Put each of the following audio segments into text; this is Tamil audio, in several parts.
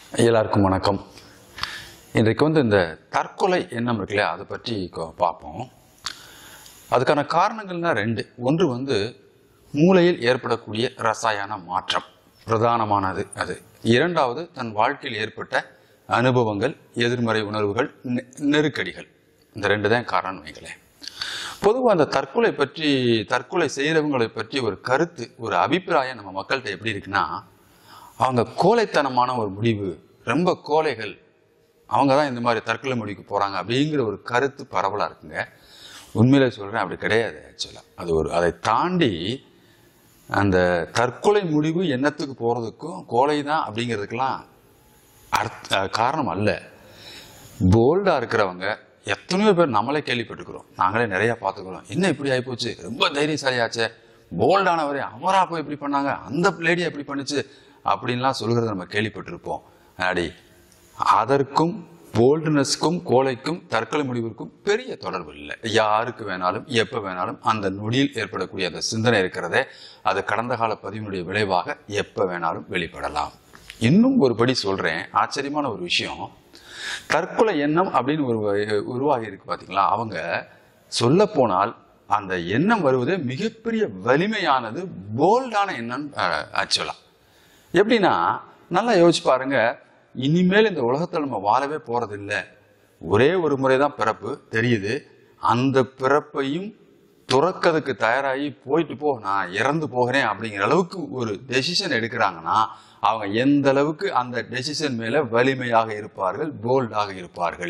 எல்லாருக்கும் வணக்கம் இன்றைக்கு வந்து இந்த தற்கொலை எண்ணம் இருக்கு இல்லையா அதை பற்றி கொ- பார்ப்போம் அதுக்கான காரணங்கள்னா ரெண்டு ஒன்று வந்து மூளையில் ஏற்படக்கூடிய ரசாயன மாற்றம் பிரதானமானது அது இரண்டாவது தன் வாழ்க்கையில் ஏற்பட்ட அனுபவங்கள் எதிர்மறை உணர்வுகள் நெ- நெருக்கடிகள் இந்த ரெண்டு தான் காரணம் வைங்களேன் பொதுவாக அந்த தற்கொலை பற்றி தற்கொலை செய்கிறவங்களை பற்றி ஒரு கருத்து ஒரு அபிப்பிராயம் நம்ம மக்கள்கிட்ட எப்படி இருக்குன்னா அவங்க கோழைத்தனமான ஒரு முடிவு ரொம்ப கோழைகள் அவங்க தான் இந்த மாதிரி தற்கொலை முடிவுக்கு போகிறாங்க அப்படிங்கிற ஒரு கருத்து பரவலாக இருக்குங்க உண்மையிலே சொல்கிறேன் அப்படி கிடையாது ஆக்சுவலாக அது ஒரு அதை தாண்டி அந்த தற்கொலை முடிவு எண்ணத்துக்கு போகிறதுக்கும் கோழை தான் அப்படிங்கிறதுக்கெல்லாம் அர்த்த காரணம் அல்ல போல்டாக இருக்கிறவங்க எத்தனையோ பேர் நம்மளே கேள்விப்பட்டுக்கிறோம் நாங்களே நிறைய பார்த்துக்கிறோம் என்ன இப்படி ஆகிப்போச்சு ரொம்ப தைரியசாலியாச்சே போல்டானவரே அவரா போய் இப்படி பண்ணாங்க அந்த லேடி எப்படி பண்ணுச்சு அப்படின்லாம் சொல்கிறத நம்ம கேள்விப்பட்டிருப்போம் அடி அதற்கும் போல்டுனஸ்க்கும் கோழைக்கும் தற்கொலை முடிவிற்கும் பெரிய தொடர்பு இல்லை யாருக்கு வேணாலும் எப்போ வேணாலும் அந்த நொடியில் ஏற்படக்கூடிய அந்த சிந்தனை இருக்கிறதே அது கடந்த கால பதிவினுடைய விளைவாக எப்போ வேணாலும் வெளிப்படலாம் இன்னும் ஒரு படி சொல்றேன் ஆச்சரியமான ஒரு விஷயம் தற்கொலை எண்ணம் அப்படின்னு ஒரு வ- உருவாகி இருக்கு பாத்தீங்களா அவங்க சொல்ல போனால் அந்த எண்ணம் வருவதே மிகப்பெரிய வலிமையானது போல்டான எண்ணம் ஆக்சுவலா எப்படின்னா நல்லா யோசிச்சு பாருங்க இனிமேல் இந்த உலகத்துல நம்ம வாழவே போறதில்ல ஒரே ஒரு முறை தான் பிறப்பு தெரியுது அந்த பிறப்பையும் துறக்கிறதுக்கு தயாராகி போயிட்டு போ நான் இறந்து போகிறேன் அப்படிங்கிற அளவுக்கு ஒரு டெசிஷன் எடுக்கிறாங்கன்னா அவங்க எந்த அளவுக்கு அந்த டெசிஷன் மேல வலிமையாக இருப்பார்கள் போல்டாக இருப்பார்கள்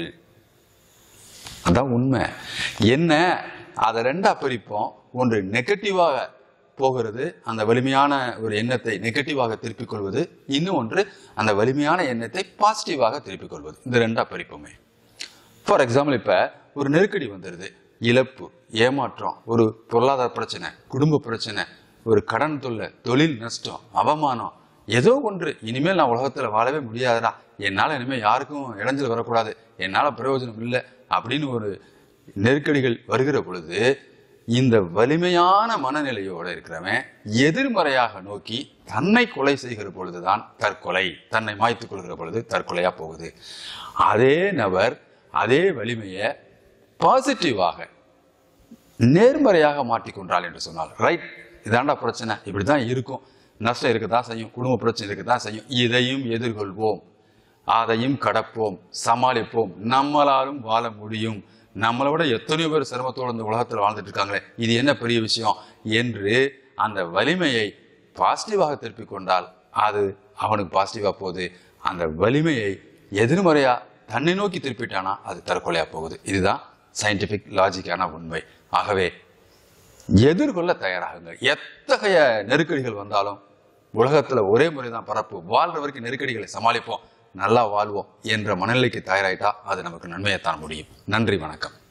அதான் உண்மை என்ன அதை ரெண்டா பிரிப்போம் ஒன்று நெகட்டிவாக போகிறது அந்த வலிமையான ஒரு எண்ணத்தை நெகட்டிவாக திருப்பிக் கொள்வது இன்னும் ஒன்று அந்த வலிமையான எண்ணத்தை பாசிட்டிவாக திருப்பிக் கொள்வது இந்த ரெண்டா பிரிப்போமே ஃபார் எக்ஸாம்பிள் இப்போ ஒரு நெருக்கடி வந்துடுது இழப்பு ஏமாற்றம் ஒரு பொருளாதார பிரச்சனை குடும்ப பிரச்சனை ஒரு கடன் தொல்லை தொழில் நஷ்டம் அவமானம் ஏதோ ஒன்று இனிமேல் நான் உலகத்தில் வாழவே முடியாதுடா என்னால் இனிமேல் யாருக்கும் இடைஞ்சல் வரக்கூடாது என்னால் பிரயோஜனம் இல்லை அப்படின்னு ஒரு நெருக்கடிகள் வருகிற பொழுது இந்த வலிமையான மனநிலையோடு இருக்கிறவன் எதிர்மறையாக நோக்கி தன்னை கொலை செய்கிற பொழுதுதான் தற்கொலை தன்னை மாய்த்துக் கொள்கிற பொழுது தற்கொலையா போகுது அதே நபர் அதே வலிமையை பாசிட்டிவாக நேர்மறையாக மாற்றிக்கொண்டாள் என்று சொன்னால் ரைட் இதாண்டா பிரச்சனை இப்படிதான் இருக்கும் நஷ்டம் இருக்கத்தான் செய்யும் குடும்ப பிரச்சனை இருக்கத்தான் செய்யும் இதையும் எதிர்கொள்வோம் அதையும் கடப்போம் சமாளிப்போம் நம்மளாலும் வாழ முடியும் நம்மளை விட எத்தனையோ பேர் சிரமத்தோடு இந்த உலகத்தில் வாழ்ந்துட்டு இருக்காங்களே இது என்ன பெரிய விஷயம் என்று அந்த வலிமையை பாசிட்டிவாக திருப்பிக் கொண்டால் அது அவனுக்கு பாசிட்டிவா போகுது அந்த வலிமையை எதிர்மறையா தன்னை நோக்கி திருப்பிட்டானா அது தற்கொலையா போகுது இதுதான் சயின்டிபிக் லாஜிக்கான உண்மை ஆகவே எதிர்கொள்ள தயாராகுங்கள் எத்தகைய நெருக்கடிகள் வந்தாலும் உலகத்துல ஒரே முறை தான் பரப்பு வாழ்ற வரைக்கும் நெருக்கடிகளை சமாளிப்போம் நல்லா வாழ்வோம் என்ற மனநிலைக்கு தயாராயிட்டா அது நமக்கு நன்மையைத்தான் முடியும் நன்றி வணக்கம்